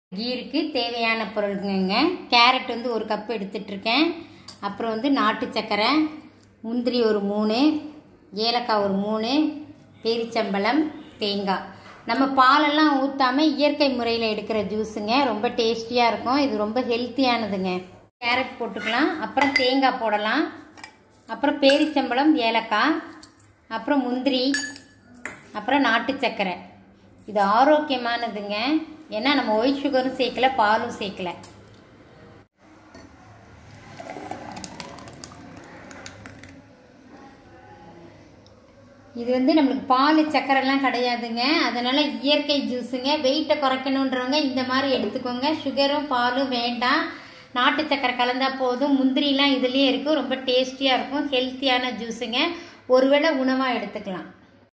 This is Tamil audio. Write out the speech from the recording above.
கீருக்கு தேவையான பொருளுங்க கேரட் வந்து ஒரு கப் எடுத்துட்ருக்கேன் அப்புறம் வந்து நாட்டு சக்கரை முந்திரி ஒரு மூணு ஏலக்காய் ஒரு மூணு பேரிச்சம்பழம் தேங்காய் நம்ம பாலெல்லாம் ஊற்றாமல் இயற்கை முறையில் எடுக்கிற ஜூஸுங்க ரொம்ப டேஸ்டியாக இருக்கும் இது ரொம்ப ஹெல்த்தியானதுங்க கேரட் போட்டுக்கலாம் அப்புறம் தேங்காய் போடலாம் அப்புறம் பேரிச்சம்பழம் ஏலக்காய் அப்புறம் முந்திரி அப்புறம் நாட்டு சக்கரை இது ஆரோக்கியமானதுங்க ஏன்னா நம்ம ஒயிட் சுகரும் சேர்க்கல பாலும் சேர்க்கல இது வந்து நம்மளுக்கு பால் சக்கரைலாம் கிடையாதுங்க அதனால இயற்கை ஜூஸுங்க வெயிட்டை குறைக்கணுன்றவங்க இந்த மாதிரி எடுத்துக்கோங்க சுகரும் பாலும் வேண்டாம் நாட்டு சக்கரை கலந்தா போதும் முந்திரிலாம் இதுலேயே இருக்கும் ரொம்ப டேஸ்டியாக இருக்கும் ஹெல்த்தியான ஜூஸுங்க ஒருவேளை உணவாக எடுத்துக்கலாம்